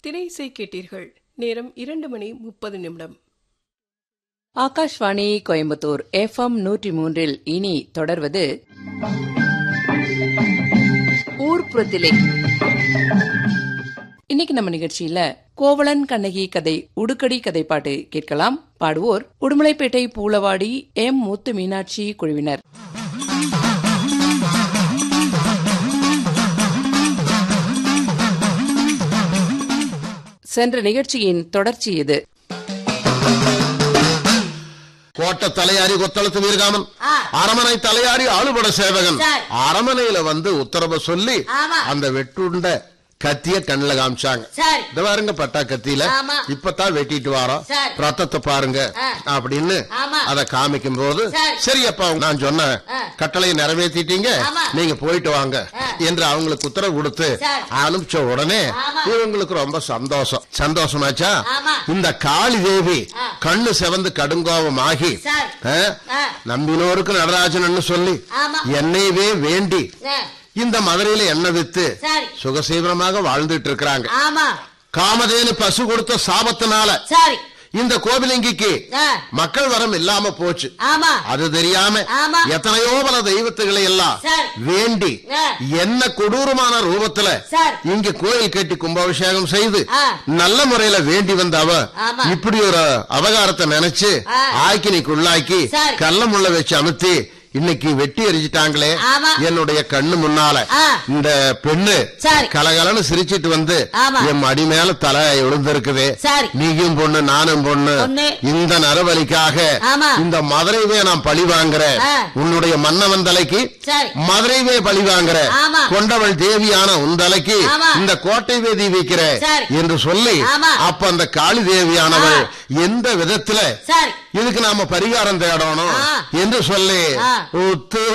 திரை இசை கேட்டீர்கள் நேரம் இரண்டு மணி முப்பது நிமிடம் ஆகாஷ்வாணி கோயம்புத்தூர் எஃப்எம் நூற்றி மூன்றில் இனி தொடர்வது ஊர்ப்புறத்திலே இன்னைக்கு நம்ம நிகழ்ச்சியில கோவலன் கண்ணகி கதை உடுக்கடி கதை பாட்டு கேட்கலாம் பாடுவோர் உடுமலைப்பேட்டை பூலவாடி எம் முத்து மீனாட்சி குழுவினர் சென்ற நிகழ்ச்சியின் தொடர்ச்சி இது கோட்டை தலையாரி கொத்தளத்து வீரகாமன் அரமனை தலையாரி ஆளுபட சேவகன் சார். அரமனையில வந்து உத்தரவை சொல்லி ஆமா. அந்த வெட்டுண்ட கத்திய கண்ணுல காமிச்சாங்க சரி இந்த பாருங்க பட்டா கத்தியில ஆமா. இப்பதான் வெட்டிட்டு வாரோம் சரி. ரத்தத்தை பாருங்க ஆ. அப்படின்னு ஆமா. அத காமிக்கும் போது சரி. சரி அப்பா நான் சொன்ன ஆ. கட்டளையை நிறைவேற்றிட்டீங்க ஆமா. நீங்க போயிட்டு வாங்க ஆ. என்று அவங்களுக்கு உத்தரவு கொடுத்து சரி. அனுப்பிச்ச உடனே ஆமா. இவங்களுக்கு ரொம்ப சந்தோஷம் சந்தோஷமாச்சா ஆமா. இந்த காளி தேவி ஆ. கண்ணு செவந்து கடுங்கோபம் ஆகி சரி. ஆ? ஆ. நம்பினோருக்கு நடராஜன் சொல்லி ஆமா. என்னையவே வேண்டி ஆ, இந்த மதுரையில எண்ணெய் வித்து சரி சுகசீவனமாக வாழ்ந்துட்டு இருக்கிறாங்க ஆமா காமதேனு பசு கொடுத்த சாபத்தினால சரி இந்த கோவிலிங்கிக்கு ஆ, மக்கள் வரம் இல்லாம போச்சு ஆமா அது தெரியாம ஆமா. எத்தனையோ பல தெய்வத்துகளை எல்லாம் சரி. வேண்டி ஆ. என்ன கொடூரமான ரூபத்துல சரி. இங்க கோயில் கட்டி கும்பாபிஷேகம் செய்து ஆ. நல்ல முறையில வேண்டி வந்த அவ ஆமா. இப்படி ஒரு அவகாரத்தை நினைச்சு ஆ. ஆக்கினிக்கு உள்ளாக்கி சரி. கல்ல முள்ள வச்சு அமுத்தி இன்னைக்கு வெட்டி எரிஞ்சிட்டாங்களே ஆமா. என்னுடைய கண்ணு முன்னால ஆ. இந்த பெண்ணு சரி. கலகலன்னு சிரிச்சிட்டு வந்து ஆமா. என் மடி மேல தலை விழுந்திருக்குது சரி. நீயும் பொண்ணு நானும் பொண்ணு பொண்ணு. இந்த நரபலிக்காக ஆமா. இந்த மதுரைவே நான் பழி வாங்குறேன் ஆ. உன்னுடைய மன்னவன் தலைக்கு சரி மதுரைவே பழி வாங்குறேன் ஆமா. கொண்டவள் தேவியான உன் தலைக்கு ஆமா. இந்த கோட்டை வேதி வைக்கிறேன் சரி. என்று சொல்லி ஆமா. அப்ப அந்த காளி தேவியானவள் ஆ. எந்த விதத்துல சரி இதுக்கு நாம பரிகாரம் தேடணும் ஆ. என்று சொல்லி ஆ. உத்து